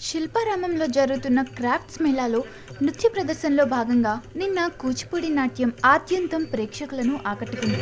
శిల్పారామంలో జరుగుతున్న క్రాఫ్ట్స్ మేళాలో నృత్య ప్రదర్శనలో భాగంగా నిన్న కూచిపూడి నాట్యం ఆద్యంతం ప్రేక్షకులను ఆకట్టుకుంది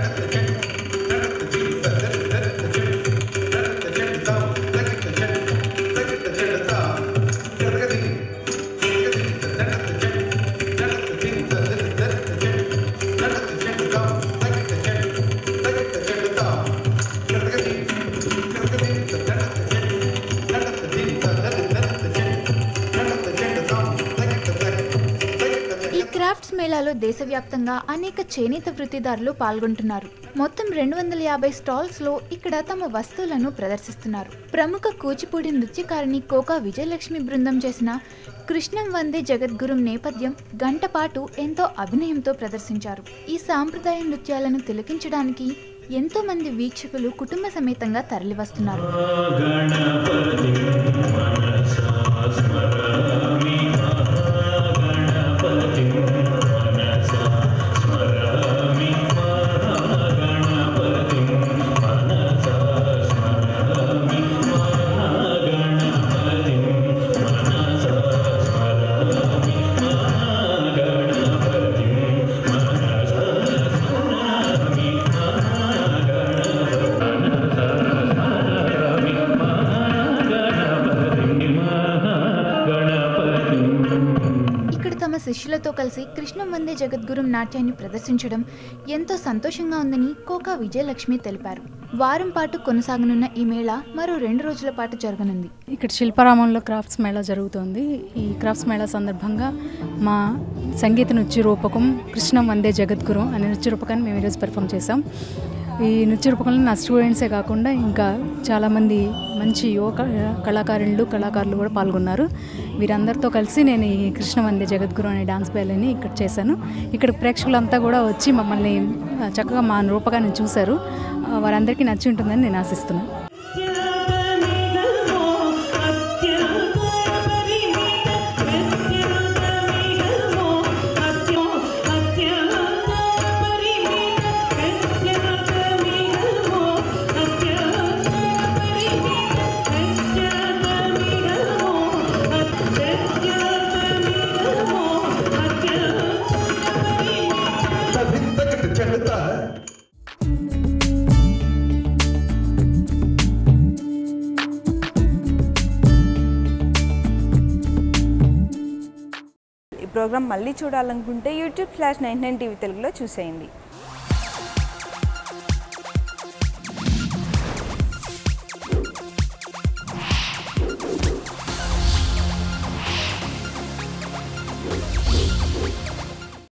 ఈ క్రాఫ్ట్స్ మేళాలో దేశవ్యాప్తంగా అనేక చేనేత వృత్తిదారులు పాల్గొంటున్నారు మొత్తం రెండు వందల యాభై స్టాల్స్ లో ఇక్కడ తమ వస్తువులను ప్రదర్శిస్తున్నారు ప్రముఖ కూచిపూడి నృత్యకారిణి కోకా విజయలక్ష్మి బృందం చేసిన కృష్ణం వందే జగద్గురుం నేపథ్యం గంట పాటు ఎంతో అభినయంతో ప్రదర్శించారు ఈ సాంప్రదాయ నృత్యాలను తిలకించడానికి ఎంతో మంది వీక్షకులు కుటుంబ సమేతంగా తరలివస్తున్నారు గణపతి మనసా స్మరామి మహాగణపతి మనసా స్మరామి మహాగణపతి మనసా స్మరామి మహాగణపతి మనసా స్మరామి మహాగణపతి మనసా స్మరామి ఇక్కడ తమ శిష్యులతో కలిసి కృష్ణం వందే జగద్గురుం నాట్యాన్ని ప్రదర్శించడం ఎంతో సంతోషంగా ఉందని కోకా విజయలక్ష్మి తెలిపారు వారం పాటు కొనసాగనున్న ఈ మేళా మరో రెండు రోజుల పాటు జరగనుంది ఇక్కడ శిల్పారామంలో క్రాఫ్ట్స్ మేళా జరుగుతోంది ఈ క్రాఫ్ట్స్ మేళా సందర్భంగా మా సంగీత నృత్య రూపకం కృష్ణం వందే జగద్గురు అనే నృత్య రూపకాన్ని మేము ఈరోజు పెర్ఫామ్ చేసాం ఈ నృత్య రూపకంలో నా స్టూడెంట్సే కాకుండా ఇంకా చాలామంది మంచి యువ క- కళాకారులు కళాకారులు కూడా పాల్గొన్నారు వీరందరితో కలిసి నేను ఈ కృష్ణ వందే జగద్గురు అనే డాన్స్ బ్యాలని ఇక్కడ చేశాను ఇక్కడ ప్రేక్షకులంతా కూడా వచ్చి మమ్మల్ని ఆ, చక్కగా మా రూపకాన్ని చూశారు ఆ, వారందరికీ నచ్చి ఉంటుందని నేను ఆశిస్తున్నాను ఈ ప్రోగ్రాం మళ్ళీ చూడాలనుకుంటే YouTube slash nine nine TV తెలుగులో చూసేయండి